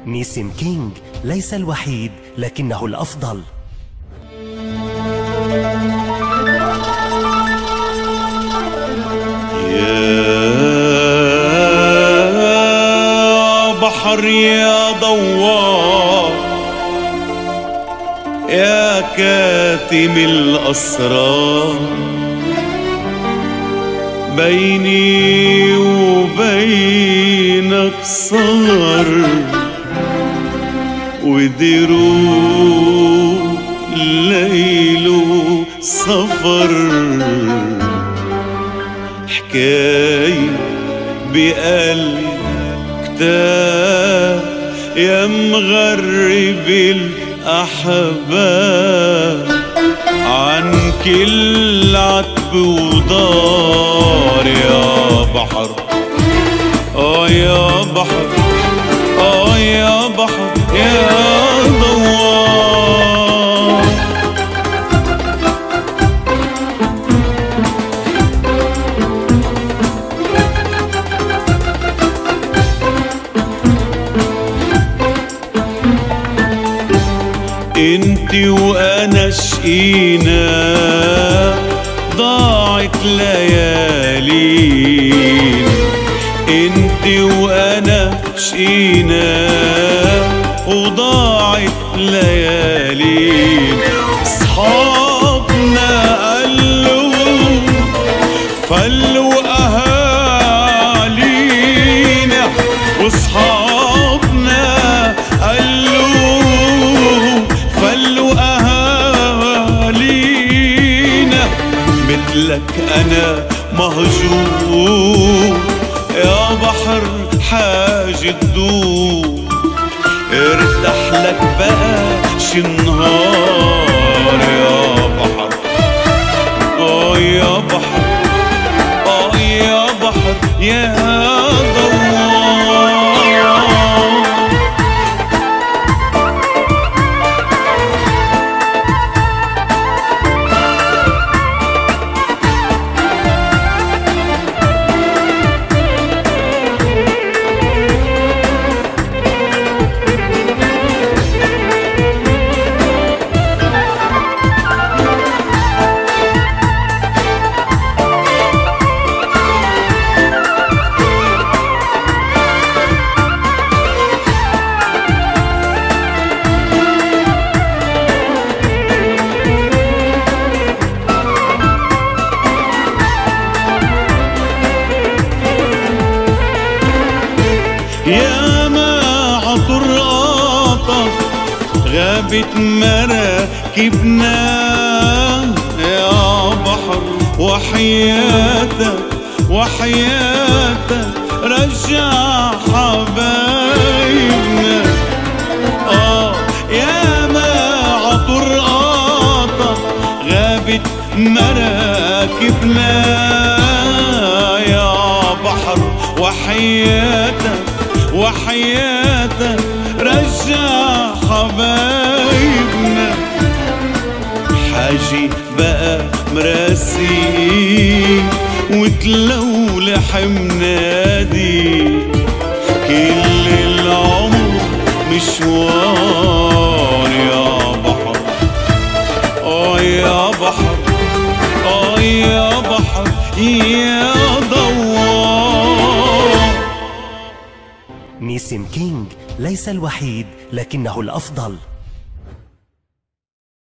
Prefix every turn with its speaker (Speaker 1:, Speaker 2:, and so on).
Speaker 1: نيسم كينج ليس الوحيد لكنه الأفضل
Speaker 2: يا بحر يا دوار يا كاتم الأسرار بيني وبينك صغر ودروب ليل سفر حكاية بقلب كتاب يا مغرب الأحباب عن كل عتب ودار يا بحر اه يا بحر اه يا بحر يا دوار انت وانا شقينا ضاعت ليالينا انت وانا شقينا وضاعت ليالينا اصحابنا قالوا فلوا اهالينا واصحابنا قالوا فلوا اهالينا مثلك انا مهجور يا بحر حاجة تدور ارتاح لك بقى شي نهار يا بحر اه يا بحر اه يا بحر يا دوار يا ما عطراطة غابت مراكبنا يا بحر وحياتك وحياتك رجع حبايبنا آه يا ما عطراطة غابت مراكبنا يا بحر وحياتك وحياتك رجع حبايبنا حاجي بقى مراسي وتلولح منادي كل العمر مشوار يا بحر اه يا بحر اه يا بحر يا دوار
Speaker 1: نيسم كينج ليس الوحيد لكنه الأفضل